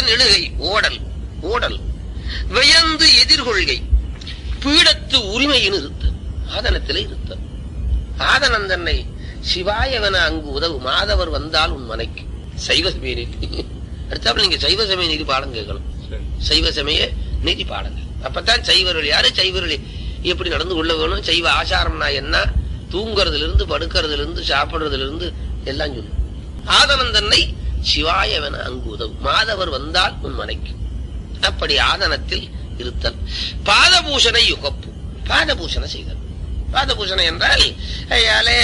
விரைவுடன் எழுகை ஓடல் ஓடல் வியந்து எதிர்கொள்கை பீடத்து உரிமையின் இருத்தல் ஆதனத்திலே இருத்தல் ஆதனன் தன்னை சிவாயவன அங்கு உதவு மாதவர் வந்தால் உன் மனைக்கு சைவ சமய நீதி அடுத்தாப்புல நீங்க சைவ சமய நீதி பாடம் கேட்கணும் சைவ சமய நீதி பாடங்கள் அப்பதான் சைவர்கள் யாரு சைவர்கள் எப்படி நடந்து கொள்ள வேணும் சைவ ஆசாரம்னா என்ன தூங்குறதுல இருந்து படுக்கிறதுல இருந்து சாப்பிடுறதுல இருந்து எல்லாம் சொல்லு ஆதனன் தன்னை சிவாயவன அங்கு உதவு மாதவர் வந்தால் உன் மனைக்கு அப்படி ஆதனத்தில் இருத்தல் பாதபூஷணை யுகப்பு பாதபூஷணை செய்தல் பாதபூஷணை என்றால் ஐயாலே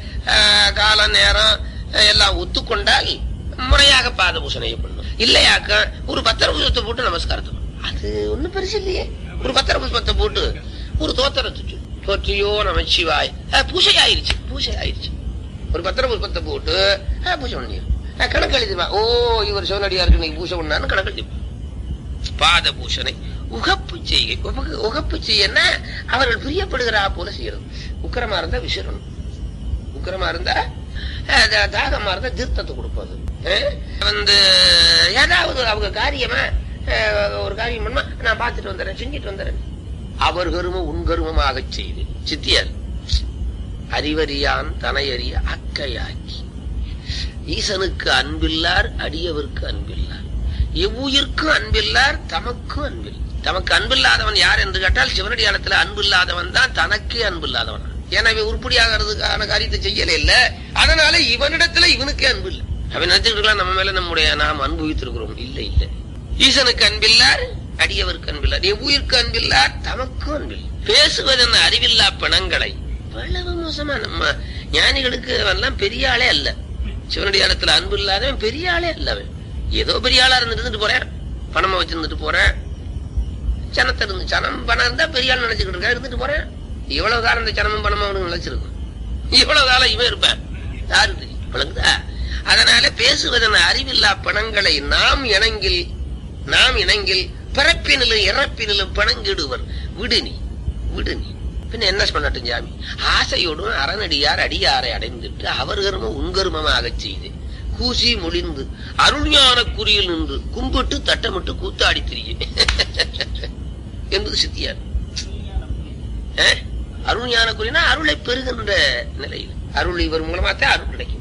கால நேரம் அஹ், எல்லாம் ஒத்துக்கொண்டால் முறையாக பாதபூஷணை பண்ணும் இல்லையாக்க ஒரு பத்திர புஷ்பத்தை போட்டு நமஸ்காரத்தை பண்ணணும். அது ஒண்ணும் பெருசு இல்லையே ஒரு பத்திர புஷ்பத்தை போட்டு ஒரு தோத்திரத்தை சொல்லு. தோற்றியோ நமச்சிவாய் அஹ், பூஜை ஆயிருச்சு பூஜை ஆயிருச்சு ஒரு பத்திர புஷ்பத்தை போட்டு அஹ், பூஜை பண்ணிடும் கணக்கு எழுதிவா ஓ இவர் சிவனடியாருக்கு இன்னைக்கு பூஜை பண்ணான்னு கணக்கு எழுதிப்பா பாத பூஷணை உகப்பு செய்கை உபக- உகப்பு செய்யன்னா அவர்கள் பிரியப்படுகிறா போல செய்யறது உக்கிரமா இருந்தா விசிறணும் உக்கிரமா இருந்தா அஹ், தா- தாகமா இருந்தா தீர்த்தத்தை கொடுப்பது அஹ், வந்து ஏதாவது அவங்க காரியமா அஹ், ஒரு காரியம் பண்ணா நான் பார்த்துட்டு வந்துடுறேன் செஞ்சுட்டு வந்துடுறேன் அவர் கருமம் உன் கருமமாக செய்து சித்தியார் அறிவறியான் தனையறிய அக்கையாக்கி ஈசனுக்கு அன்பில்லார் அடியவர்க்கு அன்பில்லார் எவ்வுயிர்க்கும் அன்பில்லார் தமக்கும் அன்பில் தமக்கு அன்பில்லாதவன் யார் என்று கேட்டால் சிவனடியாளத்துல அன்பில்லாதவன் தான் தனக்கே அன்பில்லாதவன் எனவே உருப்படியாகிறதுக்கான காரியத்தை செய்யல இல்ல அதனால இவனிடத்துல இவனுக்கே அன்பு இல்லை அவன் நினைச்சுட்டு இருக்கலாம் நம்ம மேல நம்முடைய நாம் அனுபவித்திருக்கிறோம் இல்ல இல்ல ஈசனுக்கு அன்பில்லார் அடியவருக்கு அன்பில்லார் எவ்வுயிர்க்கு அன்பில்லார் தமக்கும் அன்பில் பேசுவதென்ன அறிவில்லா பிணங்களை இவ்வளவு மோசமா நம்ம ஞானிகளுக்கு அவன்லாம் பெரிய ஆளே அல்ல சிவனடியாளத்துல அன்பு இல்லாதவன் பெரிய ஆளே அல்ல அவன் ஏதோ பெரிய ஆளா இருந்து இருந்துட்டு போறேன் பணமா வச்சிருந்துட்டு போறேன் சனத்தை இருந்து சனம் பணம் இருந்தா பெரிய ஆள் நினைச்சுக்கிட்டு இருக்கா இருந்துட்டு போறேன் இவ்வளவு காலம் இந்த சனமும் பணமும் அவனுக்கு நினைச்சிருக்கும் இவ்வளவு காலம் இவன் இருப்பேன் யாரு தெரியும் விளங்குதா அதனால பேசுவதன் அறிவில்லா பணங்களை நாம் இணங்கில் நாம் இணங்கில் பிறப்பினிலும் இறப்பினிலும் பணங்கிடுவர் விடுனி விடுனி பின்ன என்ன பண்ணட்டும் சாமி ஆசையோடும் அறநடியார் அடியாரை அடைந்துட்டு அவர் கருமம் உன்கருமமாகச் செய்து கூசி மொழிந்து அருள்ஞான குறியில் நின்று கும்பிட்டு தட்டமிட்டு கூத்தாடி திரிய என்பது சித்தியார் அஹ்? அருள்ஞான குறினா அருளை பெறுகின்ற நிலையில் அருள் இவர் மூலமாத்தான் அருள் கிடைக்கும்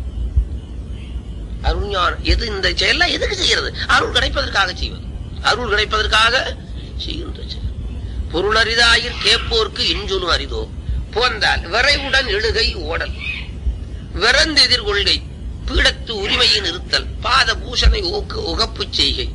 அருள்ஞான எது இந்த செயல்லாம் எதுக்கு செய்யறது அருள் கிடைப்பதற்காக செய்வது அருள் கிடைப்பதற்காக செய்கின்ற செயல் பொருள் அரிதாயிர் கேட்போர்க்கு இன்சொலும் அரிதோ போந்தால் விரைவுடன் எழுகை ஓடல் விரந்தெதிர் கொள்கை பீடத்து உரிமையின் இருத்தல் பாத பூஷணை ஓக்கு உகப்பு செய்கை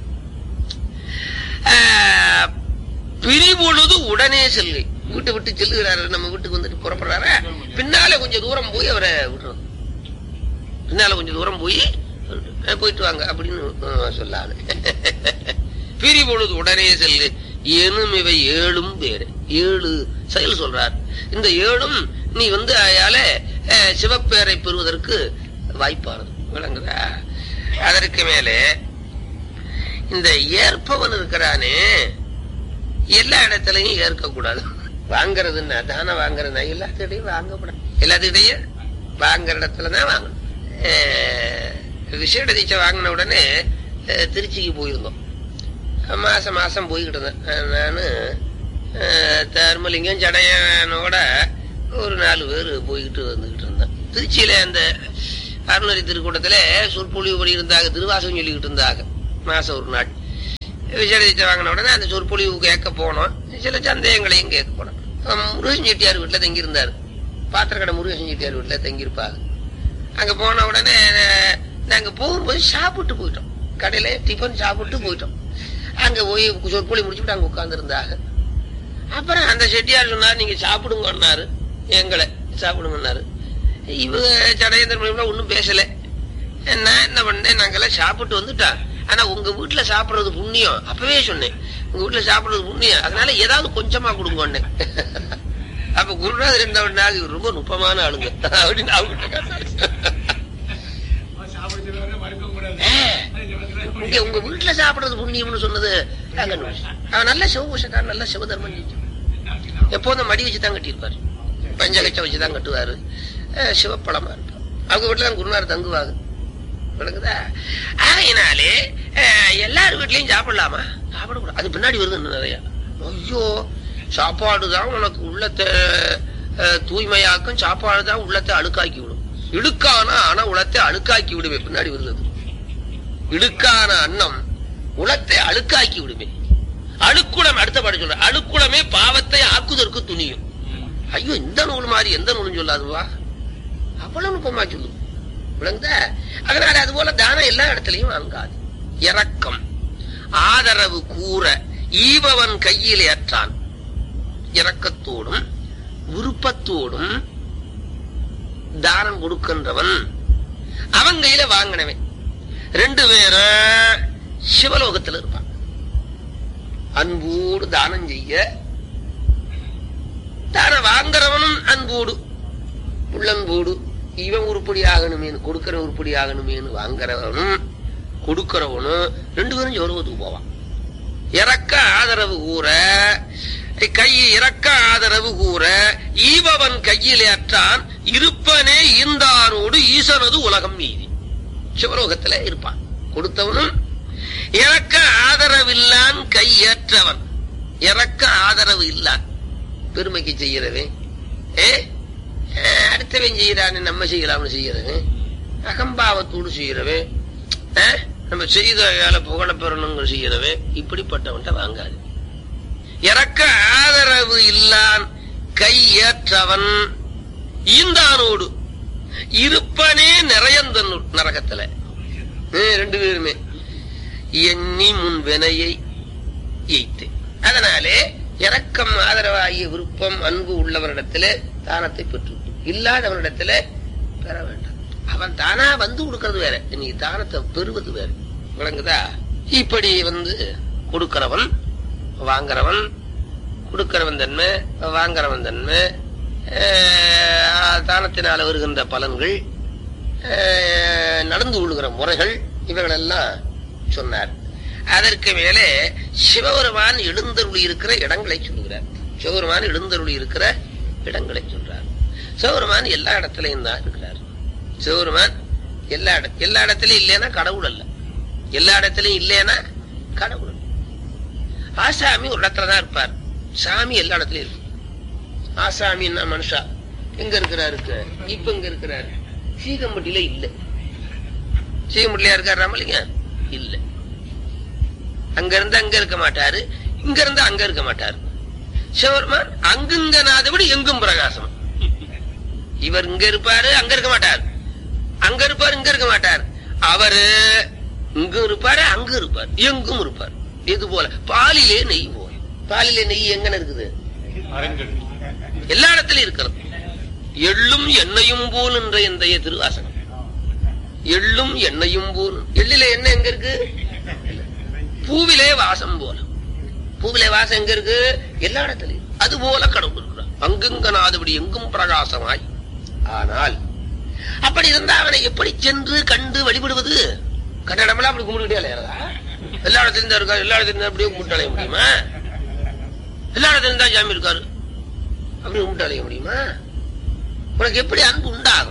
ஆஹ், பிரிபொழுது உடனே செல்கை வீட்டை விட்டு செல்லுகிறாரு நம்ம வீட்டுக்கு வந்துட்டு புறப்படுறாரு பின்னால கொஞ்சம் தூரம் போய் அவரை விடுறது பின்னால கொஞ்சம் தூரம் போய் அஹ், போயிட்டு வாங்க அப்படின்னு அஹ், சொல்லாது பிரி பொழுது உடனே செல்லு எனும் இவை ஏழும் வேறு ஏழு செயல் சொல்றார் இந்த ஏழும் நீ வந்து அயால அஹ், சிவப்பேரை பெறுவதற்கு வாய்ப்பானது விளங்குதா அதற்கு மேலே இந்த ஏற்பவன் இருக்கிறானே எல்லா இடத்துலயும் ஏற்கக்கூடாது வாங்குறதுன்னா தானே வாங்குறதுனா எல்லாத்துக்கிட்டையும் வாங்கக்கூடாது எல்லாத்துக்கிட்டையும் வாங்குற இடத்துல தான் வாங்கணும் அஹ், விசேட தீட்சை வாங்கின உடனே அஹ், திருச்சிக்கு போயிருந்தோம் மாசம் மாசம் போய்கிட்டு இருந்தேன் நான் தர்மலிங்கம் ஜடையனோட ஒரு நாலு பேர் போய்கிட்டு வந்துகிட்டு இருந்தேன் திருச்சியில அந்த அருணரி திருக்கூட்டத்துல சொற்பொழிவு படி இருந்தாங்க திருவாசகம் சொல்லிக்கிட்டு இருந்தாங்க மாசம் ஒரு நாள் விசேட தீட்சை வாங்கின உடனே அந்த சொற்பொழிவு கேட்க போனோம் சில சந்தேகங்களையும் கேட்க போனோம் அஹ் முருகன் செட்டியார் வீட்டுல தங்கியிருந்தாரு பாத்திரக்கடை முருகன் செட்டியார் வீட்டுல தங்கியிருப்பாங்க அங்க போன உடனே அஹ், நாங்க போகும்போது சாப்பிட்டு போயிட்டோம் கடையில டிஃபன் சாப்பிட்டு போயிட்டோம் அங்க போய் சொற்பொழி முடிச்சுட்டு அங்க உட்கார்ந்து இருந்தாங்க அப்புறம் அந்த செட்டியார் சொன்னார் நீங்க சாப்பிடுங்கன்னாரு எங்களை சாப்பிடுங்கன்னாரு இவங்க சடையந்திரன் ஒன்னும் பேசல நான் என்ன பண்ணேன் நாங்கெல்லாம் சாப்பிட்டு வந்துட்டோம் ஆனா உங்க வீட்டுல சாப்பிடுறது புண்ணியம் அப்பவே சொன்னேன் உங்க வீட்டுல சாப்பிடுறது புண்ணியம் அதனால ஏதாவது கொஞ்சமா கொடுங்கன்னு அப்ப குருநாதர் என்ன பண்ணாரு இவர் ரொம்ப நுட்பமான ஆளுங்க அப்படின்னு அவங்ககிட்ட காட்டாரு. ஏ, இங்க உங்க வீட்டுல சாப்பிடுறது புண்ணியம்னு சொன்னது நாங்க நோக்கம். அவன் நல்ல சிவபூஷக்காரன் நல்ல சிவதர்மம் செஞ்சான் எப்போதும் மடி வச்சு தான் கட்டியிருப்பாரு பஞ்சகச்சம் வச்சு தான் கட்டுவாரு அஹ் சிவப்பழமா இருப்பார் அவங்க வீட்டுல தான் குருநார் தங்குவாங்க விளங்குதா ஆகையினாலே அஹ், எல்லார் வீட்லயும் சாப்பிடலாமா சாப்பிடக்கூடாது அது பின்னாடி வருது இன்னும் நிறைய ஐயோ சாப்பாடு தான் உனக்கு உள்ளத்தை அஹ், தூய்மையாக்கும் சாப்பாடு தான் உள்ளத்தை அழுக்காக்கி விடும் இடுக்கான ஆனா உளத்தை அழுக்காக்கி விடுமே பின்னாடி வருது அது. இடுக்கான அன்னம் உளத்தை அழுக்காக்கி விடுமே அழுக்குடம் அடுத்த பாட்டு சொல்ற அழுக்குடமே பாவத்தை ஆக்குதற்கு துணியும் ஐயோ இந்த நூல் மாதிரி எந்த நூலும் சொல்லாதுவா அவ்வளவு நுட்பமா சொல்லு விளங்குதா அதனால அது போல தானம் எல்லா இடத்துலயும் வாங்காது இரக்கம் ஆதரவு கூற ஈபவன் கையில் ஏற்றான் இரக்கத்தோடும் விருப்பத்தோடும் தானம் கொடுக்கின்றவன் அவன் கையில வாங்கினவன் ரெண்டு பேரும் சிவலோகத்தில் இருப்பான் அன்போடு தானம் செய்ய தானம் வாங்குறவனும் அன்போடு உள்ளன்போடு இவன் உருப்படி ஆகணுமேனு கொடுக்கிற உருப்படி ஆகணுமேனு வாங்குறவனும் கொடுக்கிறவனும் ரெண்டு பேரும் ஜோரவத்துக்கு போவான் இறக்க ஆதரவு கூற கை இறக்க ஆதரவு கூற ஈபவன் கையில் ஏற்றான் இருப்பனே ஈந்தானோடு ஈசனது உலகம் மீதி சிவலோகத்துல இருப்பான் கொடுத்தவனும் இறக்க ஆதரவில்லான் கையேற்றவன் இறக்க ஆதரவு இல்லான் பெருமைக்கு செய்யறவன் ஏ அஹ், அடுத்தவன் செய்யறான்னு நம்ம செய்யலாம்னு செய்யறவன் அகம்பாவத்தோடு செய்யறவன் அஹ், நம்ம செய்த வேலை புகழ பெறணுங்கிற செய்யறவன் இப்படிப்பட்டவன்ட்ட வாங்காது இறக்க ஆதரவு இல்லான் கை ஏற்றவன் ஈந்தானோடு இருப்பனே நிறையந்த நரகத்துல ஹம், ரெண்டு பேருமே எண்ணி முன் வினையை எய்த்து அதனாலே இரக்கம் ஆதரவாகிய விருப்பம் அன்பு உள்ளவரிடத்திலே தானத்தை பெற்று இல்லாதவனிடத்திலே பெற வேண்டாம் அவன் தானா வந்து கொடுக்கறது வேற நீ தானத்தை பெறுவது வேற விளங்குதா இப்படி வந்து கொடுக்கிறவன் வாங்குறவன் கொடுக்கிறவன் தன்மை வாங்குறவன் தன்மை அஹ், தானத்தினால வருகின்ற பலன்கள் அஹ், நடந்து கொள்கிற முறைகள் இவைகளெல்லாம் சொன்னார் அதற்கு மேலே சிவபெருமான் எழுந்தருளி இருக்கிற இடங்களை சொல்லுகிறார் சிவபெருமான் எழுந்தருளி இருக்கிற இடங்களை சொல்றார் சிவபெருமான் எல்லா இடத்திலையும் தான் இருக்கிறார் சிவபெருமான் எல்லா இட எல்லா இடத்துலயும் இல்லைன்னா கடவுள் அல்ல எல்லா இடத்துலயும் இல்லைன்னா கடவுள் அல்ல. ஆசாமி ஒரு இடத்துல தான் இருப்பார் சாமி எல்லா இடத்துலயும் இருக்கு ஆசாமின்னா மனுஷா எங்க இருக்கிறாருக்கு இப்ப எங்க இருக்கிறாரு சீகம்பட்டியில இல்ல சீகம்பட்டியா இருக்காரு ராமலிங்க இல்ல அங்க இருந்து அங்க இருக்க மாட்டாரு இங்க இருந்து அங்க இருக்க மாட்டாரு சிவபெருமான் அங்குங்க நாதபடி எங்கும் பிரகாசம் இவர் இங்க இருப்பாரு அங்க இருக்க மாட்டார் அங்க இருப்பாரு இங்க இருக்க மாட்டார் அவரு இங்கும் இருப்பாரு அங்க இருப்பார் எங்கும் இருப்பார் இது போல பாலிலே நெய் போல பாலிலே நெய் எங்க இருக்குது எல்லா இடத்திலும் இருக்கிறது எள்ளும் எண்ணெயும் போல் என்ற இன்றைய திருவாசகம் எள்ளும் எண்ணெயும் போல் எள்ளில எண்ணெய் எங்க இருக்கு பூவிலே வாசம் போல பூவிலே வாசம் எங்க இருக்கு எல்லா இடத்துலயும் அது போல கடவுள் இருக்கிறார் அங்குங்கனாதபடி எங்கும் பிரகாசமாய் ஆனால் அப்படி இருந்தா அவனை எப்படி சென்று கண்டு வழிபடுவது கண்ட இடமெல்லாம் அப்படி கும்பிட்டுக்கிட்டே அலையறதா எல்லா இடத்துலயும் தான் இருக்காரு எல்லா இடத்துலயும் தான் அப்படியே கும்பிட்டு அலைய முடியுமா எல்லா இடத்துலயும் தான் சாமி இருக்காரு அப்படி கும்பிட்டு அலைய முடியுமா உனக்கு எப்படி அன்பு உண்டாகும்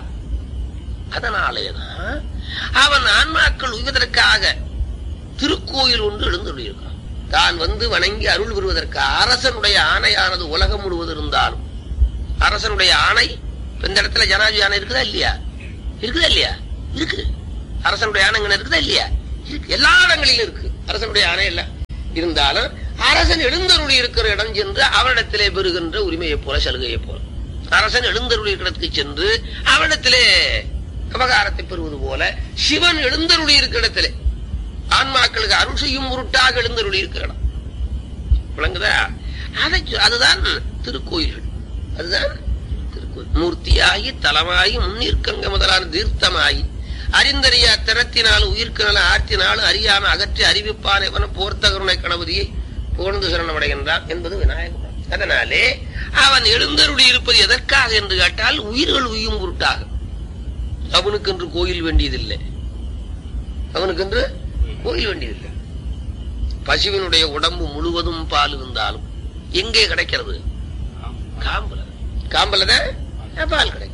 அதனாலேதான் அவன் ஆன்மாக்கள் உய்வதற்காக திருக்கோயில் ஒன்று எழுந்துள்ளிருக்கான் தான் வந்து வணங்கி அருள் பெறுவதற்கு அரசனுடைய ஆணையானது உலகம் முழுவதும் இருந்தாலும் அரசனுடைய ஆணை இப்ப இந்த இடத்துல ஜனாதிபதி ஆணை இருக்குதா இல்லையா இருக்குதா இல்லையா இருக்கு அரசனுடைய ஆணை இங்க இருக்குதா இல்லையா இருக்கு எல்லா இடங்களிலும் இருக்கு அரசனுடைய ஆணை இல்ல இருந்தாலும் அரசன் எழுந்தருளி இருக்கிற இடம் சென்று அவரிடத்திலே பெறுகின்ற உரிமையை போல சலுகையை போல அரசன் எழுந்தருளி இருக்கிற இடத்துக்கு சென்று அவரிடத்திலே உபகாரத்தை பெறுவது போல சிவன் எழுந்தருளி இருக்கிற இடத்திலே ஆன்மாக்களுக்கு அருள் செய்யும் பொருட்டாக எழுந்தருளி இருக்கிற இடம் விளங்குதா அதை சொ- அதுதான் திருக்கோயில்கள் அதுதான் திருக்கோயில் மூர்த்தியாகி தலமாகி முன்னிற்கங்க முதலான தீர்த்தமாகி அறிந்தறியா திறத்தினால் உயிர்க்கு நல ஆர்த்தினாலும் அறியாம அகற்றி அறிவிப்பான் எவன போர்த்த கருணை கணபதியை புகழ்ந்து சரணமடைகின்றான் என்பது விநாயகர் அதனாலே அவன் எழுந்தருளி இருப்பது எதற்காக என்று கேட்டால் உயிர்கள் உய்யும் பொருட்டாக அவனுக்கென்று கோயில் வேண்டியதில்லை அவனுக்கென்று கோயில் வேண்டியதில்லை பசுவினுடைய உடம்பு முழுவதும் பால் இருந்தாலும் எங்கே கிடைக்கிறது காம்புல காம்புல தான் பால் கிடைக்கும்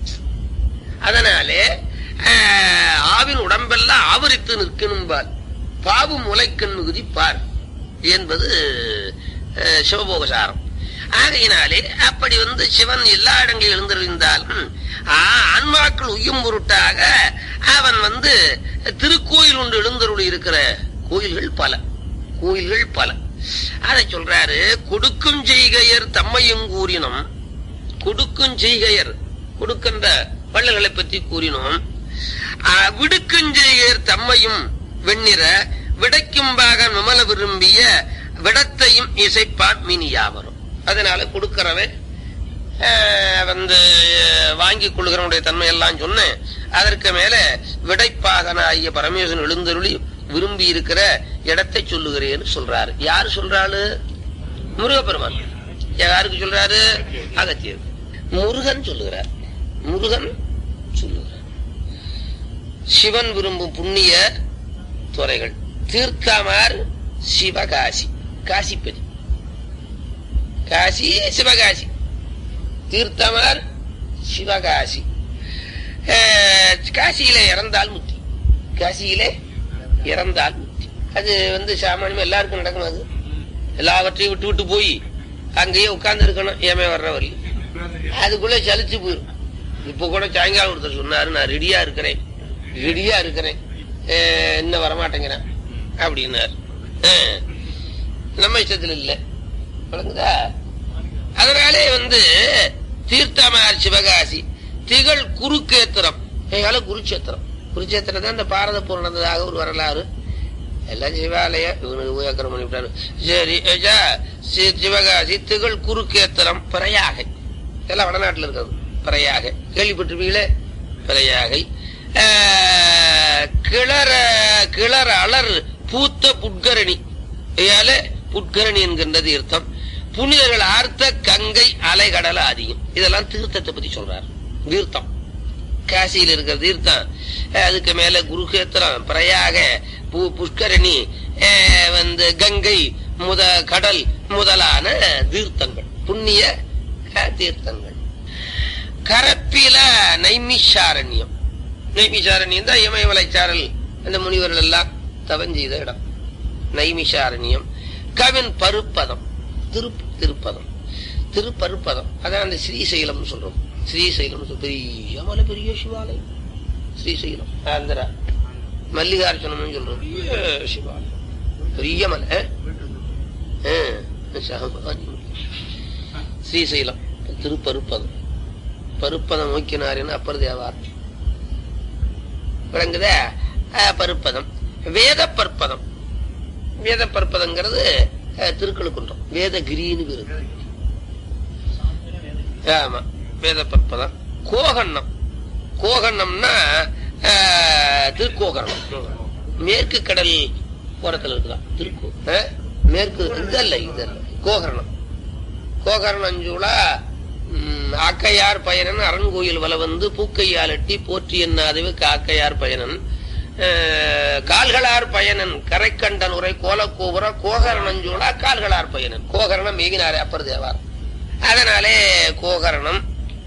அதனாலே ஆஹ், ஆவின் உடம்பெல்லாம் ஆவரித்து நிற்கணும் பால் பாவு முளைக்கண் மிகுதி பார் என்பது அஹ், சிவபோகசாரம் ஆகையினாலே அப்படி வந்து சிவன் எல்லா இடங்களில் எழுந்திருந்தாலும் ஆ- ஆன்மாக்கள் உய்யும் பொருட்டாக அவன் வந்து திருக்கோயில் ஒன்று எழுந்தருளி இருக்கிற கோயில்கள் பல கோயில்கள் பல அதை சொல்றாரு கொடுக்கும் செய்கையர் தம்மையும் கூறினோம் கொடுக்கும் செய்கையர் கொடுக்கின்ற வள்ளல்களை பற்றி கூறினோம் ஆ, விடுக்கும் செய்கையர் தம்மையும் வெண்ணிற விடைக்கும் பாகன் விமல விரும்பிய விடத்தையும் இசைப்பான் மினியாவரும் அதனால கொடுக்கிறவன் ஆஹ், வந்து அஹ், வாங்கிக் கொள்கிறவனுடைய தன்மை எல்லாம் சொன்னேன் அதற்கு மேல விடைப்பாகனாகிய பரமேஸ்வரன் எழுந்தருளி விரும்பி இருக்கிற இடத்தை சொல்லுகிறேன்னு சொல்றாரு யாரு சொல்றாரு முருகப்பெருமான் யாருக்கு சொல்றாரு அகத்தியர் முருகன் சொல்லுகிறார் முருகன் சொல்லுகிறார் சிவன் விரும்பும் புண்ணிய துறைகள் தீர்க்கமார் சிவகாசி காசிப்பதி காசி சிவகாசி தீர்த்தமார் சிவகாசி அஹ், காசியிலே இறந்தால் முத்தி காசியிலே இறந்தால் முத்தி அது வந்து சாமானியமா எல்லாருக்கும் நடக்கும் அது எல்லாவற்றையும் விட்டு விட்டு போய் அங்கேயே உட்கார்ந்து இருக்கணும் ஏமே வர்ற வரல அதுக்குள்ள சலிச்சு போயிடும் இப்ப கூட சாயங்காலம் ஒருத்தர் சொன்னாரு நான் ரெடியா இருக்கிறேன் ரெடியா இருக்கிறேன் அஹ், இன்னும் வரமாட்டேங்கிறேன் அப்படின்னாரு அஹ், நம்ம இஷ்டத்துல இல்ல விளங்குதா அதனாலே வந்து தீர்த்தமார் சிவகாசி திகழ் குருக்கேத்திரம் எங்கால குருச்சேத்திரம் குருச்சேத்திரம் தான் இந்த பாரத போர் நடந்ததாக ஒரு வரலாறு எல்லாம் சிவாலயம் இவனுக்கு போய் அக்கிரமம் பண்ணிவிட்டாரு சரி ஐயா, சி- சிவகாசி திகழ் குருக்கேத்திரம் பிரயாகை எல்லாம் வடநாட்டுல இருக்கிறது பிரயாகை கேள்விப்பட்டிருப்பீங்களே பிரயாகை ஆஹ், கிளற கிளற அலர் பூத்த புட்கரணி ஐயால புட்கரணி என்கின்ற தீர்த்தம் புனிதர்கள் ஆர்த்த கங்கை அலைகடல அதிகம் இதெல்லாம் தீர்த்தத்தை பத்தி சொல்றார் தீர்த்தம் காசியில் இருக்கிற தீர்த்தம் அஹ் அதுக்கு மேல குருகேத்திரம் பிரயாக பூ புஷ்கரணி அஹ் வந்து கங்கை முத கடல் முதலான தீர்த்தங்கள் புண்ணிய அஹ், தீர்த்தங்கள் கரப்பில நைமிஷாரண்யம் நைமிஷாரண்யம் தான் இமயமலைச்சாரல் அந்த முனிவர்கள் எல்லாம் தவம் செய்த இடம் நைமிஷாரண்யம் கவின் பருப்பதம் திரு திருப்பதம் திருப்பருப்பதம் அதான் அந்த ஸ்ரீசைலம் சொல்றோம் ஸ்ரீசைலம் சொல்றோம். பெரிய மலை பெரிய சிவாலயம் ஸ்ரீசைலம் ஆந்திரா மல்லிகார்ஜுனம் சொல்றோம் பெரிய சிவாலயம் பெரிய மலை ஆ, சாமானியம். ஸ்ரீசைலம் திருப்பருப்பதம் பருப்பதம் நோக்கினாரின்னு அப்பர் தேவார் விளங்குதா ஆ, பருப்பதம் வேத பற்பதம் வேத பற்பதங்கிறது அஹ், திருக்கழுக்குன்றம் வேதகிரின்னு பேரு ஆமா வேத பற்பதம் கோகண்ணம் கோகண்ணம்னா அஹ், திருக்கோகரணம் மேற்கு கடல் ஓரத்துல இருக்குதான் திருக்கோ அஹ், மேற்கு இதல்ல இதல்ல கோகரணம் கோகரணஞ்சூளா ம், ஆக்கையார் பயனன் அரண்கோயில் வல வந்து பூக்கையால் எட்டி போற்றி என்னாதவே காக்கையார் பயனன் அஹ், கால்களார் பயனன் கரைக்கண்டன் உரை கோலக்கோபுர கோகரணஞ்சூளா கால்களார் பயனன் கோகரணம் மேகினாரே அப்பர் தேவார் அதனாலே கோகரணம்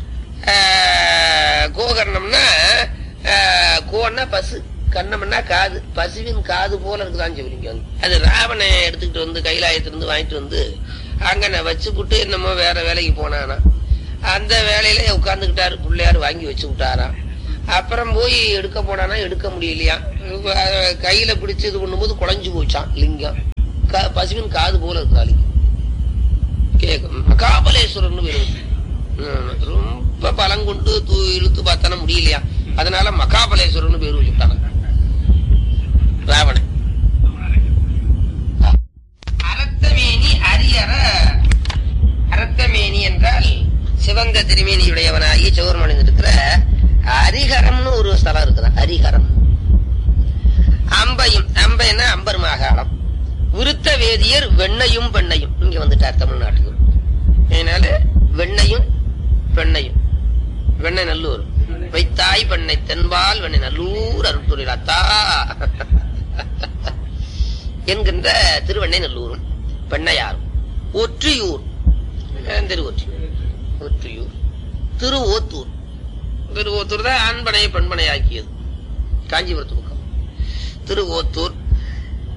அஹ், கோகரணம்னா அஹ், கோன்னா பசு கண்ணம்னா காது பசுவின் காது போல இருக்குதான் சிவலிங்கம் அது ராவணை எடுத்துக்கிட்டு வந்து கைலாயத்திலிருந்து வாங்கிட்டு வந்து அங்கன வச்சுப்புட்டு என்னமோ வேற வேலைக்கு போனானா அந்த வேலையில உட்கார்ந்துகிட்டாரு பிள்ளையார் வாங்கி வச்சு விட்டாராம் அப்புறம் போய் எடுக்க போனானா எடுக்க முடியலையா அஹ் கையில பிடிச்சு இது பண்ணும்போது குழஞ்சு போச்சான் லிங்கம் க- பசுவின் காது போல இருக்கா லிங்கம் கேக்கும் மகாபலேஸ்வரர்னு பேரு ம், ரொம்ப பலம் கொண்டு தூ இழுத்து பார்த்தானா முடியலையா அதனால மகாபலேஸ்வரர்னு பேர் வச்சுட்டாங்க ராவணன் அரத்தமேனி அரியற அரத்தமேனி என்றால் சிவந்த திருமேனியுடையவனாகி சிவருமணி இருக்கிற அரிகரம்னு ஒரு ஸ்தலம் இருக்குதான் அரிகரம் அம்பையும் அம்பைன்னா அம்பர் மாகாணம் விருத்த வேதியர் வெண்ணையும் பெண்ணையும் இங்க வந்துட்டார் தமிழ்நாட்டுக்கு அதனால வெண்ணையும் பெண்ணையும் வெண்ணை நல்லூர் வைத்தாய் பெண்ணை தென்பால் வெண்ணை நல்லூர் அருள்துறையில் அத்தா என்கின்ற திருவெண்ணை நல்லூரும் பெண்ணையாரும் ஒற்றியூர் அஹ் திருவொற்றியூர் ஒற்றியூர் திருவோத்தூர் திருவோத்தூர் தான் ஆண்பனை பெண்பனை ஆக்கியது காஞ்சிபுரத்து பக்கம் திருவோத்தூர்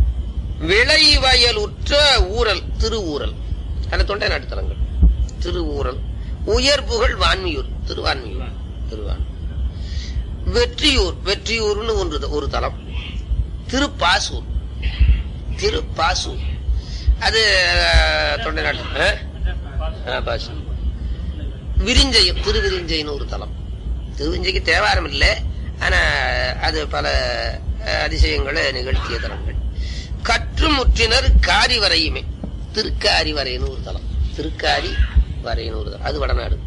விளைவயலுற்ற ஊரல் திருவூரல் அந்த தொண்டை நாட்டு தலங்கள் திருவூரல் உயர்புகழ் வான்மியூர் திருவான்மியூர் திருவான் வெற்றியூர் வெற்றியூர்னு ஒன்று ஒரு தலம் திருப்பாசூர் திருப்பாசூர் அது அஹ், தொண்டை நாட்டு அஹ்? ஆ, பாசூர் விரிஞ்சையம் திருவிரிஞ்சைன்னு ஒரு தலம் திருவிஞ்சைக்கு தேவாரம் இல்லை ஆனா அது பல அஹ், அதிசயங்களை நிகழ்த்திய தலங்கள் கற்று முற்றினர் காரி வரையுமே திருக்காரி வரைன்னு ஒரு தலம் திருக்காரி வரைன்னு ஒரு தலம் அது வடநாடு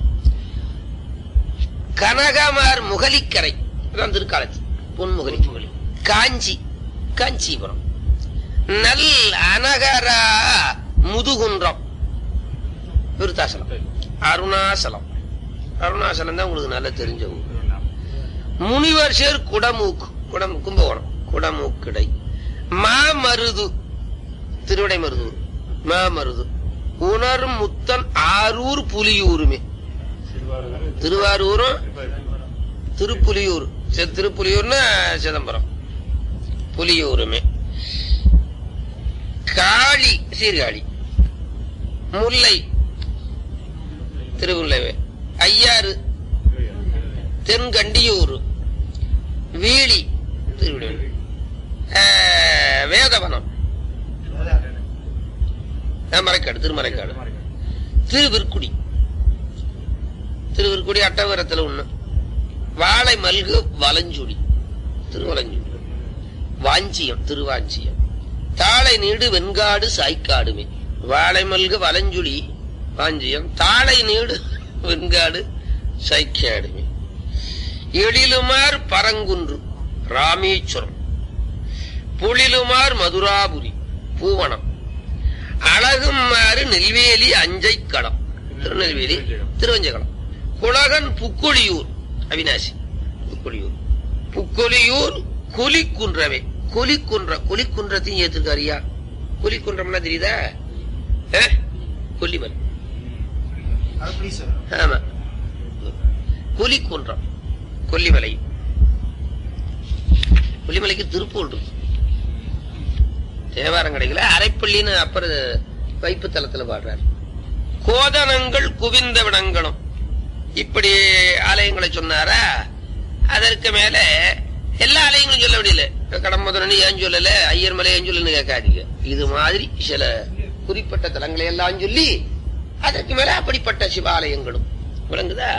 கனகமார் முகலிக்கரை அதான் திருக்காலத்து பொன்முகலி காஞ்சி காஞ்சிபுரம் நல் அனகரா முதுகுன்றம் விருத்தாசலம் அருணாசலம் அருணாசலம் தான் உங்களுக்கு நல்லா தெரிஞ்ச ஊர் முனிவர் சேர் குடமூக்கு குடம் கும்பகோணம் குடமூக்கிடை மாமருது திருவிடை மருதூர் மாமருது உணரும் முத்தன் ஆரூர் புலியூருமே திருவாரூரும் திருப்புலியூர் சரி, திருப்புலியூர்னா சிதம்பரம் புலியூருமே காளி சீர்காழி முல்லை திருமுல்லைவே ஐயாறு தென்கண்டியூர் வீழி திருவிழி வேதவனம் ஆ, மறைக்காடு திருமறைக்காடு திருவிற்குடி திருவிற்குடி அட்டவரத்துல ஒண்ணு வாழை மல்கு வலஞ்சுடி திருவலஞ்சுடி வாஞ்சியம் திருவாஞ்சியம் தாளை நீடு வெண்காடு சாய்க்காடுமே வாழை மல்கு வலஞ்சுடி வாஞ்சியம் தாளை நீடு வெண்காடு சாய்க்காடுமே எழிலுமார் பரங்குன்று ராமேஸ்வரம் புலிலுமார் மதுராபுரி பூவனம் அழகுமாறு நெல்வேலி அஞ்சைக்களம் திருநெல்வேலி திருவஞ்சைக்களம் குலகன் புக்குழியூர் அவினாசி புக்குழியூர் புக்கொலியூர் கொலிக்குன்றவே கொலிக்குன்ற கொலிக்குன்றத்தையும் ஏத்துக்காரியா கொலிக்குன்றம்னா தெரியுதா ஆ? கொல்லிமலை ஆமா கொலிக்குன்றம் கொல்லிமலை கொல்லிமலைக்கு திருப்பூர் இருக்கு தேவாரம் கிடைக்கல அரைப்பள்ளின்னு அப்புறம் வைப்பு தலத்துல பாடுறார் கோதனங்கள் குவிந்த விடங்களும் இப்படி ஆலயங்களை சொன்னாரா அதற்கு மேல எல்லா ஆலயங்களும் சொல்ல முடியல கடம்பதனி ஏன் சொல்லல ஐயர் மலை ஏன் சொல்லலன்னு கேட்காதீங்க இது மாதிரி சில குறிப்பிட்ட தலங்களை எல்லாம் சொல்லி அதற்கு மேல அப்படிப்பட்ட சிவாலயங்களும் விளங்குதா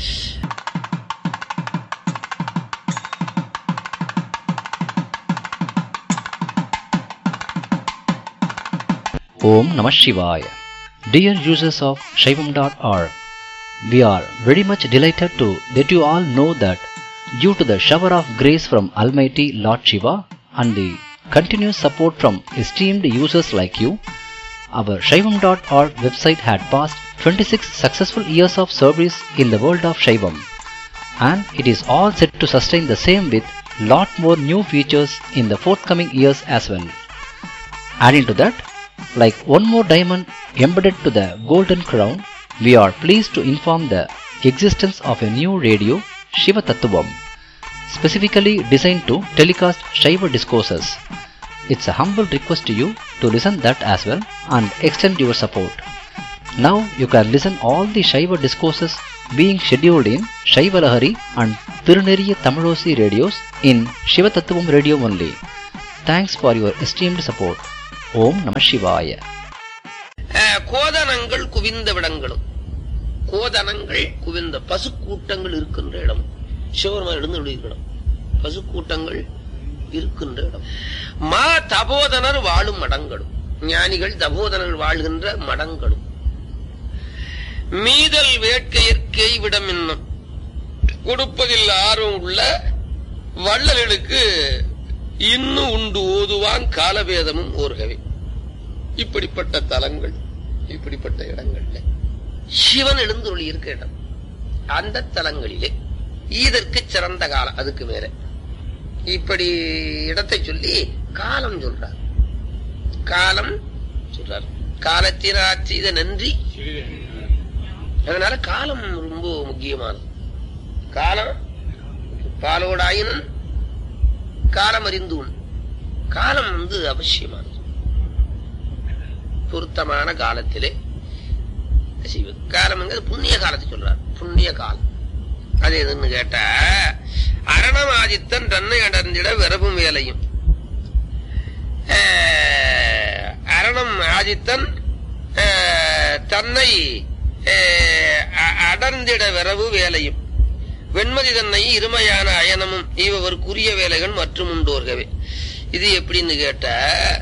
Om Namah Shivaya. Dear users of Shaivam.org, we are very much delighted to let you all know that due to the shower of grace from Almighty Lord Shiva and the continuous support from esteemed users like you, our Shaivam.org website had passed 26 successful years of service in the world of Shaivam and it is all set to sustain the same with lot more new features in the forthcoming years as well. Adding to that, like one more diamond embedded to the golden crown, we are pleased to inform the existence of a new radio, Shiva Tattvam, specifically designed to telecast Shiva discourses. It's a humble request to you to listen that as well and extend your support. Now you can listen all the Shaiva discourses being scheduled in Shaiva Lahari and Tiruneriya Tamilosi radios in Shiva Tattvam radio only. Thanks for your esteemed support. Om Namah Shivaya. அஹ், கோதனங்கள் குவிந்த விடங்களும் கோதனங்கள் குவிந்த பசு கூட்டங்கள் இருக்கின்ற இடம் சிவபெருமான் எழுந்து இடம் பசு கூட்டங்கள் இருக்கின்ற இடம் மா தபோதனர் வாழும் மடங்களும் ஞானிகள் தபோதனர் வாழ்கின்ற மடங்களும் மீதல் வேட்கையற்கை விடம் என்னும் கொடுப்பதில் ஆர்வம் உள்ள வள்ளல்களுக்கு இன்னும் உண்டு ஓதுவான் காலவேதமும் ஓர்கவே இப்படிப்பட்ட தலங்கள் இப்படிப்பட்ட இடங்கள்ல சிவன் எழுந்துருளி இருக்க இடம் அந்த தலங்களிலே இதற்கு சிறந்த காலம் அதுக்கு மேல இப்படி இடத்தை சொல்லி காலம் சொல்றார் காலம் சொல்றார் காலத்தினார் செய்த நன்றி அதனால காலம் ரொம்ப முக்கியமானது காலம் பாலோடாயினும் காலம் அறிந்து உண். காலம் வந்து அவசியமானது பொருத்தமான காலத்திலே செய்வது காலம்ங்கிறது புண்ணிய காலத்தை சொல்றார் புண்ணிய காலம் அது எதுன்னு கேட்டா அரணமாதித்தன் தன்னை அடர்ந்திட விரவும் வேலையும் ஆஹ், அரணம் ஆதித்தன் ஆஹ், தன்னை ஆஹ், அ- அடர்ந்திட விரவு வேலையும் வெண்மதி தன்னை இருமையான அயனமும் இவருக்குரிய வேலைகள் மற்றும் உண்டோர்கவே இது எப்படின்னு கேட்டா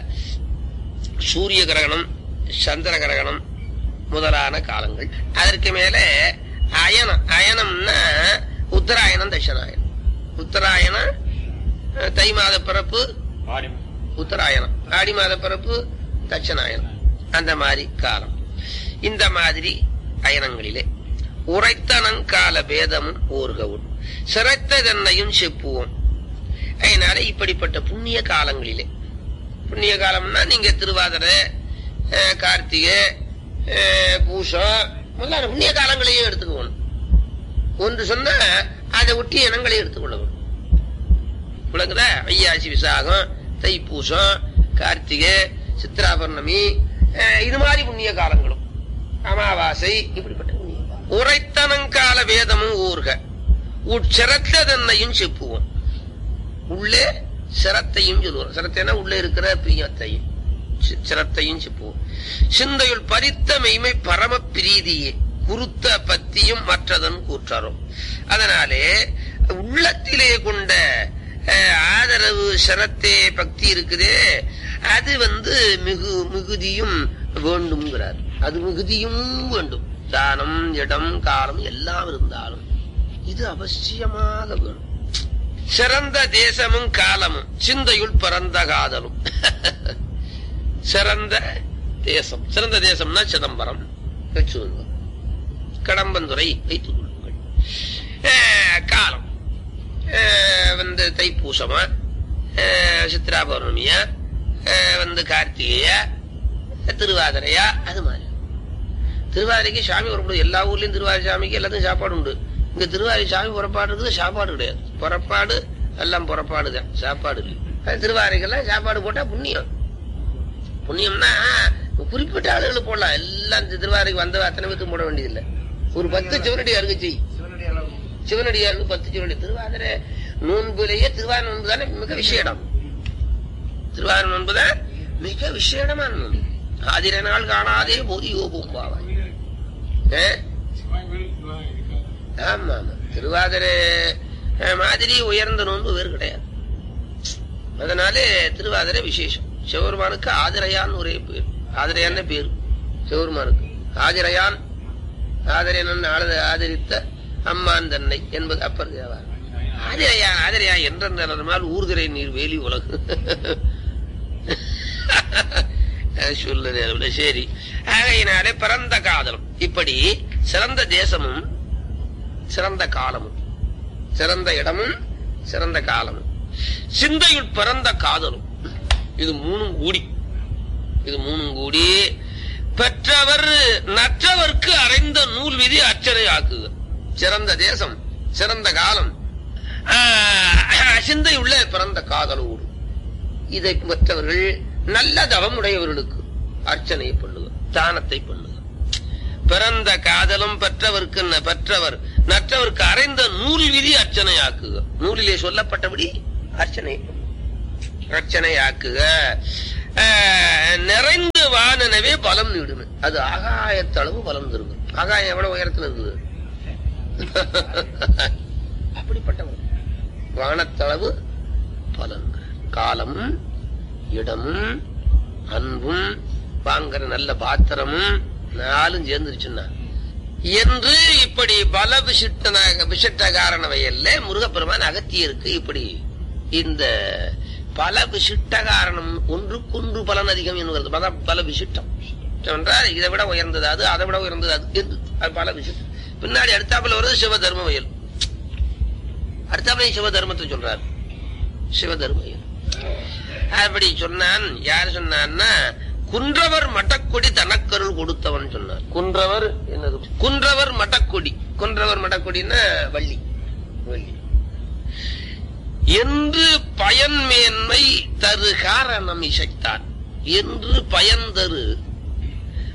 சூரிய கிரகணம் சந்திர கிரகணம் முதலான காலங்கள் அதற்கு மேல அயனம் அயனம்னா உத்தராயணம் தட்சிணாயனம் உத்தராயணம் அஹ், தை மாத பிறப்பு உத்தராயணம் ஆடி மாத பிறப்பு தட்சிணாயனம் அந்த மாதிரி காலம் இந்த மாதிரி அயனங்களிலே உரைத்தனங்கால பேதமும் ஓர்கவும் சிறைத்த தன்னையும் செப்புவோம் அதனால இப்படிப்பட்ட புண்ணிய காலங்களிலே புண்ணிய காலம்னா நீங்க திருவாதிரை அஹ், கார்த்திகை அஹ், பூசம் முதலான புண்ணிய காலங்களையும் எடுத்துக்கணும் ஒன்று சொன்னா அதை ஒட்டி இனங்களையும் எடுத்துக்கொள்ளணும் விளங்குதா வையாசி விசாகம் தைப்பூசம் கார்த்திகை சித்ரா பௌர்ணமி அஹ், இது மாதிரி புண்ணிய காலங்களும் அமாவாசை இப்படிப்பட்ட புண்ணிய காலம். உரைத்தனங்கால வேதமும் ஊர்க உட்சிறத்த தன்னையும் செப்புவோம் உள்ளே சிரத்தையும் சொல்லுவோம் சிரத்தைனா உள்ளே இருக்கிற பிரியத்தையும் சி- சிரத்தையும் செப்புவோம் சிந்தையுள் பரித்த மெய்மை பரம பிரீதியே குருத்த பத்தியும் மற்றதன் கூற்றாரும் அதனாலே உள்ளத்திலே கொண்ட அஹ், ஆதரவு சிரத்தே பக்தி இருக்குதே அது வந்து மிகு மிகுதியும் வேண்டும்ங்கிறார் அது மிகுதியும் வேண்டும் தானம் இடம் காலம் எல்லாம் இருந்தாலும் இது அவசியமாக வேணும் சிறந்த தேசமும் காலமும் சிந்தையுள் பிறந்த காதலும் சிறந்த தேசம் சிறந்த தேசம்னா சிதம்பரம் வச்சுக்கோங்க கடம்பந்துறை வைத்துக் கொள்ளுங்கள் அஹ், காலம் அஹ், வந்து தைப்பூசமா அஹ், சித்ரா பௌர்ணமியா அஹ், வந்து கார்த்திகையா திருவாதிரையா அது மாதிரி திருவாதிரைக்கு சாமி புறப்படும் எல்லா ஊர்லயும் திருவாதிரை சாமிக்கு எல்லாத்துக்கும் சாப்பாடு உண்டு இங்க திருவாதிரை சாமி புறப்பாடு இருக்குது சாப்பாடு கிடையாது புறப்பாடு எல்லாம் புறப்பாடு தான் சாப்பாடு இல்லை அது திருவாதிரைக்கெல்லாம் சாப்பாடு போட்டா புண்ணியம் புண்ணியம்னா குறிப்பிட்ட ஆளுகளுக்கு போடலாம் எல்லாம் இந்த திருவாதிரைக்கு வந்த அத்தனை பேத்துக்கு போட வேண்டியதில்லை ஒரு பத்து சிவனடியாருக்கு செய் சிவனடியாருக்கு பத்து சிவனடி திருவாதிரை நோன்புலேயே திருவாதிரை நோன்பு தானே மிக விசேடம் திருவாதிரை நோன்பு தான் மிக விசேடமான நோன்பு ஆதிர நாள் காணாதே போதி யோகம் பாவாய் ஏ? ஆமா ஆமா திருவாதிரை அஹ், மாதிரி உயர்ந்த நோன்பு வேறு கிடையாது அதனாலே திருவாதிரை விசேஷம் சிவபெருமானுக்கு ஆதிரையான் ஒரே பேர் ஆதிரையான்னு பேர் சிவபெருமானுக்கு ஆதிரையான் ஆதிரையன் ஆதரித்த அம்மான் தன்னை என்பது அப்பர் தேவார் ஆதிரையான் ஆதிரையா என்றால் ஊர்திரை நீர் வேலி உலகு சொல்லுது அதுல சரி ஆகையினாலே பிறந்த காதலும் இப்படி சிறந்த தேசமும் சிறந்த காலமும் சிறந்த இடமும் சிறந்த காலமும் சிந்தையுள் பிறந்த காதலும் இது மூணும் கூடி இது மூணும் கூடி பெற்றவர் நற்றவர்க்கு அறைந்த நூல் விதி அச்சனை ஆக்குக சிறந்த தேசம் சிறந்த காலம் ஆஹ், சிந்தையுள்ள பிறந்த காதலோடு இதை மற்றவர்கள் நல்ல தவம் உடையவர்களுக்கு அர்ச்சனை பண்ணுக தானத்தை பண்ணுக பிறந்த காதலும் பெற்றவர்க்கு ந- பெற்றவர் நற்றவர்க்கு அறைந்த நூல் விதி அர்ச்சனை ஆக்குக நூலிலே சொல்லப்பட்டபடி அர்ச்சனை அர்ச்சனை ஆக்குக ஆஹ், நிறைந்து வானனவே பலம் நீடுமே அது ஆகாயத்தளவு பலம் தருது ஆகாயம் எவ்வளவு உயரத்துல இருக்குது அப்படிப்பட்டவர் வானத்தளவு பலன் காலம் இடமும் அன்பும் வாங்குற நல்ல பாத்திரமும் நாலும் சேர்ந்துருச்சுன்னா என்று இப்படி பல விசிட்டனாக விசிட்ட காரணவையல்ல முருகப்பெருமான் அகத்தியருக்கு இப்படி இந்த பல விசிட்ட காரணம் ஒன்றுக்கொன்று பலன் அதிகம் என்கிறது பல பல விசிட்டம் என்றால் இதை விட உயர்ந்தது அது அதை விட உயர்ந்தது அது என்று அது பல விசிட்டம் பின்னாடி அடுத்தாப்புல வருது சிவ தர்ம வயல் அடுத்தாப்புல சிவ தர்மத்தை சொல்றாரு சிவ தர்ம வயல் அப்படி சொன்னான் யார் சொன்னான்னா குன்றவர் மட்டக்கொடி தனக்கருள் கொடுத்தவன் சொன்னார் குன்றவர் என்னது குன்றவர் மட்டக்கொடி குன்றவர் மட்டக்கொடின்னா வள்ளி வள்ளி என்று பயன் மேன்மை தரு காரணம் இசைத்தான் என்று பயன் தரு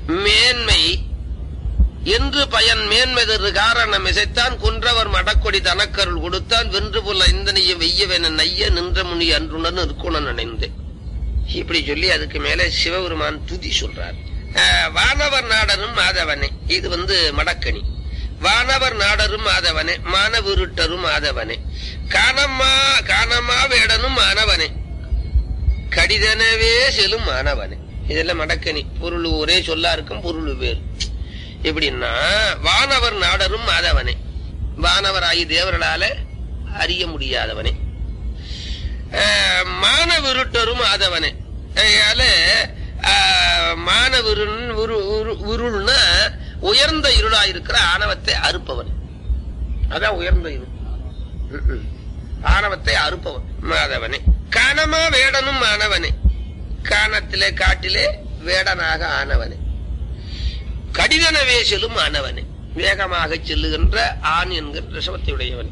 மேன்மை என்று பயன் மேன்மைதரு காரணம் இசைத்தான் குன்றவர் மடக்கொடி தனக்கருள் கொடுத்தான் வென்று புல இந்தனைய வெய்யவென நைய நின்ற முனி அன்றுடன் இருக்குணன் நினைந்தேன் இப்படி சொல்லி அதுக்கு மேல சிவபெருமான் துதி சொல்றார் அஹ், வானவர் நாடரும் மாதவனே இது வந்து மடக்கணி வானவர் நாடரும் மாதவனே மானவிருட்டரும் மாதவனே காணமா காணமா வேடனும் மாணவனே கடிதனவே செல்லும் மாணவனே இதெல்லாம் மடக்கணி பொருள் ஒரே சொல்லா இருக்கும் பொருள் வேறு எப்படின்னா வானவர் நாடரும் மாதவனே வானவராகி தேவர்களால அறிய முடியாதவனே அஹ், மானவிருட்டரும் ஆதவனே அதனால அஹ், மானவிருள் விரு- விரு- விருள்னா உயர்ந்த இருளா இருக்கிற ஆணவத்தை அறுப்பவன் அதான் உயர்ந்த இருள் ம்ம். ஆணவத்தை அறுப்பவன் மாதவனே காணமா வேடனும் மாணவனே காணத்திலே காட்டிலே வேடனாக ஆனவனே கடிதன வேசலும் ஆனவனே வேகமாக செல்லுகின்ற ஆண் என்கின்ற சவத்தையுடையவன்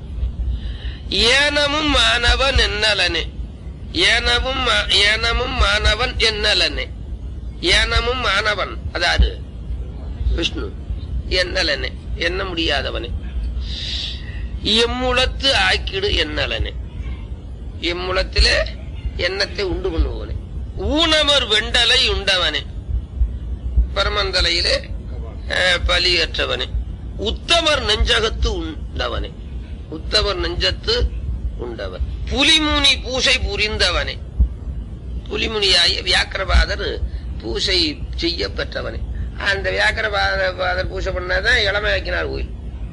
ஏனமும் மாணவன் என்னலனே ஏனமும் மா- ஏனமும் மாணவன் என்னலனே ஏனமும் மாணவன் அதாரு விஷ்ணு என்னலனே எண்ண முடியாதவனே எம்முளத்து ஆக்கிடு என்னலனே எம்முளத்திலே எண்ணத்தை உண்டு பண்ணுவனே ஊனமர் வெண்டலை உண்டவனே பரமந்தலையிலே அஹ், பலியற்றவனே உத்தமர் நெஞ்சகத்து உண்டவனே உத்தமர் நெஞ்சத்து உண்டவன் புலிமுனி பூசை புரிந்தவனே புலிமுனியாகிய வியாக்கிரபாதர் பூசை செய்ய பெற்றவனே அந்த வியாக்கிரபாதர் பூசை பண்ணாதான் இளமையாக்கினார் கோயில்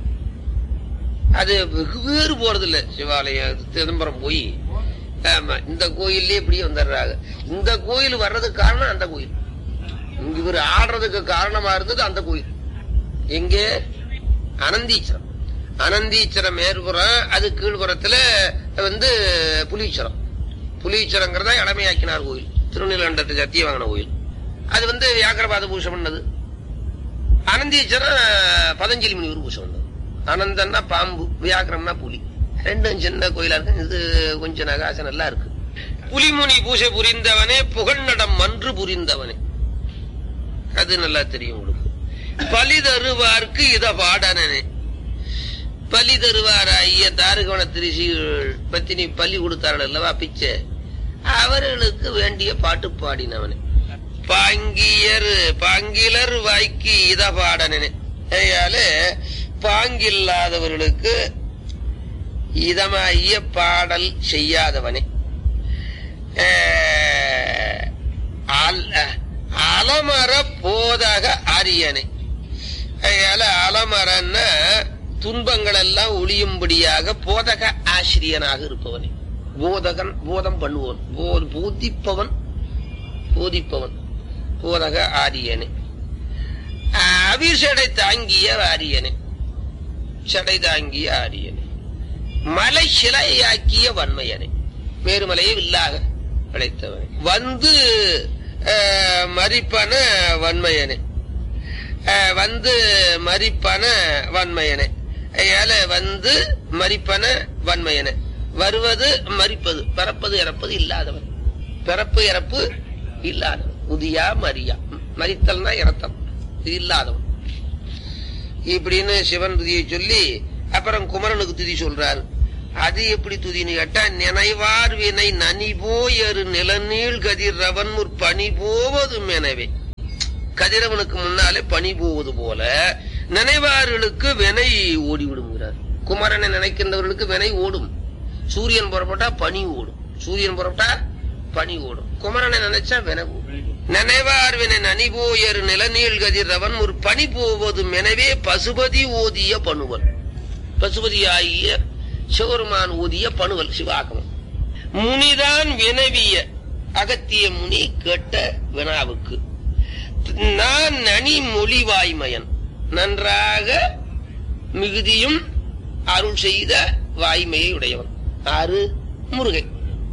அது வெகு வேறு போறது இல்ல சிவாலயம் சிதம்பரம் போய் ஆமா இந்த கோயிலே இப்படியே வந்துடுறாங்க இந்த கோயில் வர்றதுக்கு காரணம் அந்த கோயில் இங்க இவர் ஆடுறதுக்கு காரணமா இருந்தது அந்த கோயில் எங்கே அனந்தீச்சரம் அனந்தீச்சரம் மேற்புறம் அது கீழ்புறத்துல வந்து புலீச்சரம் புலீச்சரங்கிறதா இளமையாக்கினார் கோயில் திருநீலகண்டத்தை சத்திய வாங்கின கோயில் அது வந்து வியாக்கிரபாத பூஷை பண்ணது அனந்தீச்சரம் பதஞ்சலி முனிவர் பூஷை பண்ணது அனந்தன்னா பாம்பு வியாக்கிரம்னா புலி ரெண்டும் சின்ன கோயிலா இருக்கு இது கொஞ்சம் நகாசம் நல்லா இருக்கு புலிமுனி பூசை புரிந்தவனே புகழ்நடம் மன்று புரிந்தவனே அது நல்லா தெரியும் உங்களுக்கு பலி தருவார்க்கு இத பாடனே பலி தருவார் ஐய தாருகவன திரிசிகள் பத்தினி பலி கொடுத்தார்கள் அல்லவா பிச்சை அவர்களுக்கு வேண்டிய பாட்டு பாடினவனே பாங்கியர் பாங்கிலர் வாய்க்கு இத பாடனே அதனால பாங்கில்லாதவர்களுக்கு இதமாகிய பாடல் செய்யாதவனே அஹ், அல்- அலமர போதக ஆரியனே அதனால அலமரன்னா துன்பங்கள் எல்லாம் ஒளியும்படியாக போதக ஆசிரியனாக இருப்பவனே போதகன் போதம் பண்ணுவோன் போ- போதிப்பவன் போதிப்பவன் போதக ஆரியனே அவிசடை தாங்கிய ஆரியனே சடை தாங்கிய ஆரியனே மலை சிலையாக்கிய வன்மையனே மேருமலையை வில்லாக அழைத்தவனே வந்து அஹ், மறிப்பன வன்மையனே அஹ், வந்து மறிப்பன வன்மையனே அதனால வந்து மறிப்பன வன்மையனே வருவது மறிப்பது பிறப்பது இறப்பது இல்லாதவன் பிறப்பு இறப்பு இல்லாதவன் உதியா மரியா மறித்தல்னா இறத்தல் இது இல்லாதவன் இப்படின்னு சிவன் துதியை சொல்லி அப்புறம் குமரனுக்கு துதி சொல்றாரு அது எப்படி துதின்னு கேட்டா நினைவார் வினை நனி போயரு நிலநீள் கதிரவன் முற் பனி போவது எனவே கதிரவனுக்கு முன்னாலே பனி போவது போல நினைவார்களுக்கு வினை ஓடி விடுங்கிறார் குமரனை நினைக்கின்றவர்களுக்கு வினை ஓடும் சூரியன் புறப்பட்டா பனி ஓடும் சூரியன் புறப்பட்டா பனி ஓடும் குமரனை நினைச்சா வினை ஓடும் நினைவார் வினை நனிபோயர் நிலநீள் கதிரவன் ஒரு பனி போவது எனவே பசுபதி ஓதிய பணுவல் பசுபதி ஆகிய சிவருமான் ஓதிய பணுவல் சிவாகமம் முனிதான் வினவிய அகத்திய முனி கேட்ட வினாவுக்கு நான் நனி மொழிவாய்மயன் நன்றாக மிகுதியும் அருள் செய்த வாய்மையை உடையவன் ஆறு முருகன்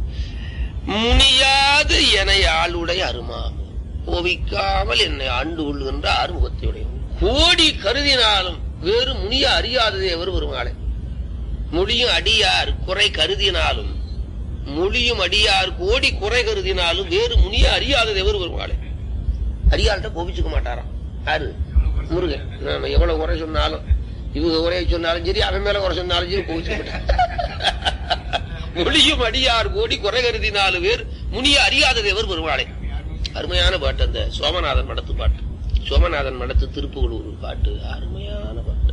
முனியாது என ஆளுடைய அருமா கோபிக்காமல் என்னை ஆண்டு கொள்கின்ற ஆறுமுகத்தை உடையவன் கோடி கருதினாலும் வேறு முனிய அறியாததே எவர் வருமாளே மொழியும் அடியார் குறை கருதினாலும் மொழியும் அடியார் கோடி குறை கருதினாலும் வேறு முனிய அறியாதது எவர் வருமாளே அடியார்கிட்ட கோபிச்சுக்க மாட்டாராம் யாரு முருகன் நாம எவ்வளவு குறை சொன்னாலும் இவங்க குறைய சொன்னாலும் சரி அவன் மேல குறை சொன்னாலும் சரி கோவிச்சுக்கிட்டேன் மொழியும் அடியார் கோடி குறை கருதி நாலு பேர் முனிய அறியாத தேவர் பெருமாளை அருமையான பாட்டு அந்த சோமநாதன் மடத்து பாட்டு சோமநாதன் மடத்து திருப்புகழூர் பாட்டு அருமையான பாட்டு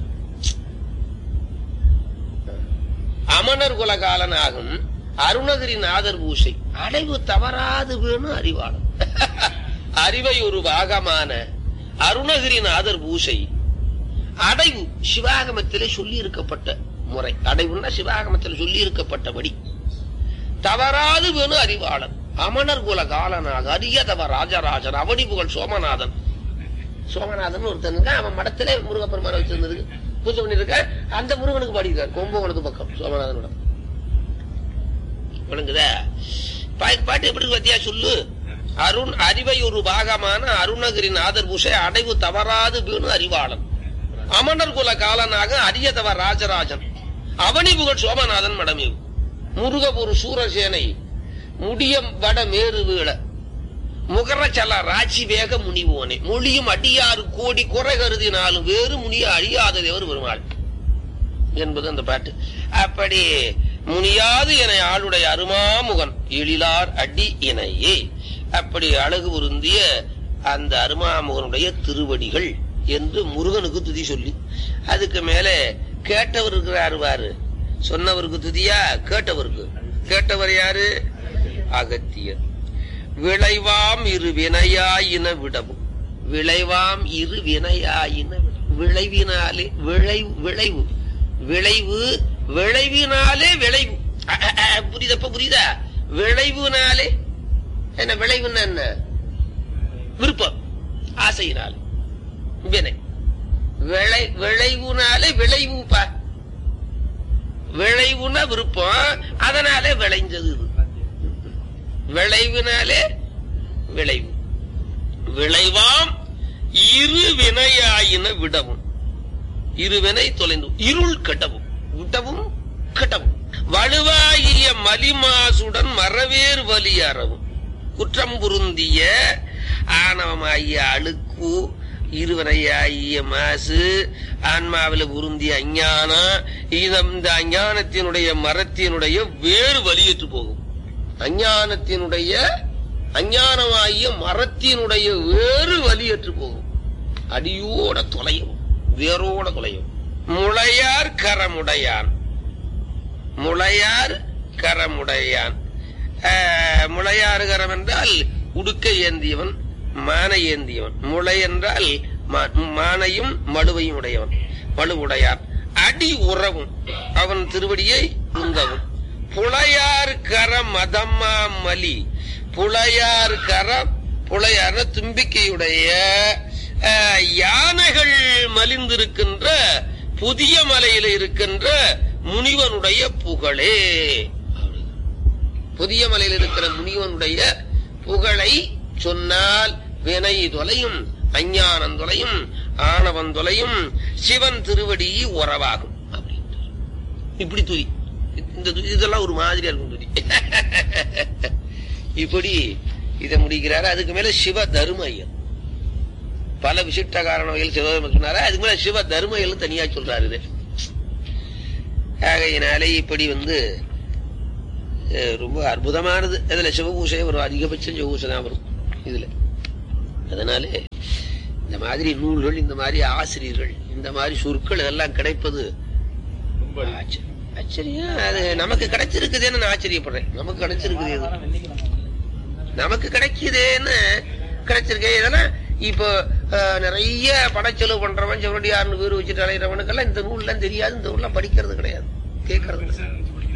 அமணர் குலகாலனாகும் அருணகிரி நாதர் பூஷை அடைவு தவறாது வேணும் அறிவாளம் அறிவை ஒரு பாகமான அருணகிரி நாதர் பூஷை அடைவு சிவாகமத்திலே சொல்லி இருக்கப்பட்ட முறை அடைவுன்னா சிவாகமத்தில் சொல்லி இருக்கப்பட்டபடி தவறாது வேணும் அறிவாளன் அமணர் குல காலனாக அரியதவ ராஜராஜன் அவனி புகழ் சோமநாதன் சோமநாதன் ஒருத்தன் இருக்கான் அவன் மடத்திலே முருகப்பெருமான வச்சிருந்ததுக்கு பூஜை பண்ணிருக்க அந்த முருகனுக்கு பாடியிருக்கார் கும்பகோணத்து பக்கம் சோமநாதன் மடம் விளங்குதா பா- பாட்டு எப்படி இருக்கு பத்தியா சொல்லு அருண் அறிவை ஒரு பாகமான அருணகிரி நாதர் பூஷை அடைவு தவறாது வீணு அறிவாளன் அமணர் குல காலனாக அரியதவ ராஜராஜன் அவனி புகழ் சோமநாதன் மடமேவு முருகபுரு சூரசேனை முடியம் வட மேறு வீழ முகரச்சல ராட்சி வேக முனிவோனே மொழியும் அடியாறு கோடி குறை கருதினாலும் வேறு முனிய அழியாத தேவர் பெருமாள் என்பது அந்த பாட்டு அப்படி முனியாது என ஆளுடைய அருமாமுகன் எழிலார் அடி இணையே அப்படி அழகு பொருந்திய அந்த அருமாமுகனுடைய திருவடிகள் என்று முருகனுக்கு துதி சொல்லி அதுக்கு மேலே கேட்டவர் இருக்கிறாரு பாரு சொன்னவருக்கு துதியா கேட்டவருக்கு கேட்டவர் யாரு அகத்தியர் விளைவாம் இரு வினையாயின விடவும் விளைவாம் இரு வினையாயின விடவும். விளைவினாலே விளை விளைவு விளைவு விளைவினாலே விளைவு அ, அ, அ, புரியுதா இப்ப புரியுதா விளைவுனாலே என்ன விளைவுன்னா என்ன விருப்பம் ஆசையினால் வினை விளை விளைவுனாலே விளைவுப்பா விளைவுனா விருப்பம் அதனாலே விளைஞ்சது இது. விளைவினாலே விளைவு விளைவாம் இரு வினையாயின விடவும் இருவினை தொலைந்து இருள் கெட்டவும் விட்டவும் கெட்டவும் வலுவாகிய மலிமாசுடன் மரவேர் வலி அறவும் குற்றம் புருந்திய ஆணவமாகிய அழுக்கு இருவரையாகிய மாசு ஆன்மாவில் புருந்திய அஞ்ஞானம் இது- இந்த அஞ்ஞானத்தினுடைய மரத்தினுடைய வேறு வலியற்று போகும் அஞ்ஞானத்தினுடைய அஞ்ஞானமாகிய மரத்தினுடைய வேறு வலியற்று போகும் அடியோட தொலையும் வேரோட தொலையும் முளையார் கரமுடையான் முளையார் கரமுடையான் ஆஹ், முளையார் கரம் என்றால் உடுக்க ஏந்தியவன் மானை ஏந்தியவன் முளை என்றால் மா- மானையும் மடுவையும் உடையவன் மடுவுடையார் அடி உறவும் அவன் திருவடியை உந்தவும் புலையார் கர மதம்மா மலி புலையார் கரம் புலையார் தும்பிக்கையுடைய ஆஹ், யானைகள் மலிந்திருக்கின்ற புதிய மலையில இருக்கின்ற முனிவனுடைய புகழே புதிய மலையில் இருக்கிற முனிவனுடைய புகழை சொன்னால் வினை தொலையும் அஞ்ஞானம் தொலையும் ஆணவன் தொலையும் சிவன் திருவடி உறவாகும் அப்படின்றார். இப்படி துதி இந்த துதி இதெல்லாம் ஒரு மாதிரியா இருக்கும் துதி இப்படி இதை முடிக்கிறாரு அதுக்கு மேல சிவ தர்ம ஐயர் பல விசிஷ்ட காரண வகையில் சிவதர்மம் சொன்னாரு அதுக்கு மேல சிவ தர்ம ஐயர்னு தனியா சொல்றாரு இது ஆகையினாலே இப்படி வந்து அஹ், ரொம்ப அற்புதமானது அதுல சிவபூசை ஒரு அதிகபட்சம் சிவபூசை தான் வரும் இதுல அதனாலே இந்த மாதிரி நூல்கள் இந்த மாதிரி ஆசிரியர்கள் இந்த மாதிரி சொற்கள் இதெல்லாம் கிடைப்பது ஆச்ச- ஆச்சரியம் அது நமக்கு கிடைச்சிருக்குதேன்னு நான் ஆச்சரியப்படுறேன் நமக்கு கிடைச்சிருக்குது இது. நமக்கு கிடைக்குதேன்னு கிடைச்சிருக்கே இதெல்லாம் இப்போ அஹ், நிறைய படச்செலவு பண்றவன் செவரடியார்னு பேர் வச்சுட்டு அலைகிறவனுக்கெல்லாம் இந்த நூல்லாம் தெரியாது இந்த நூல்லாம் படிக்கிறது கிடையாது கேட்கறது கிடையாது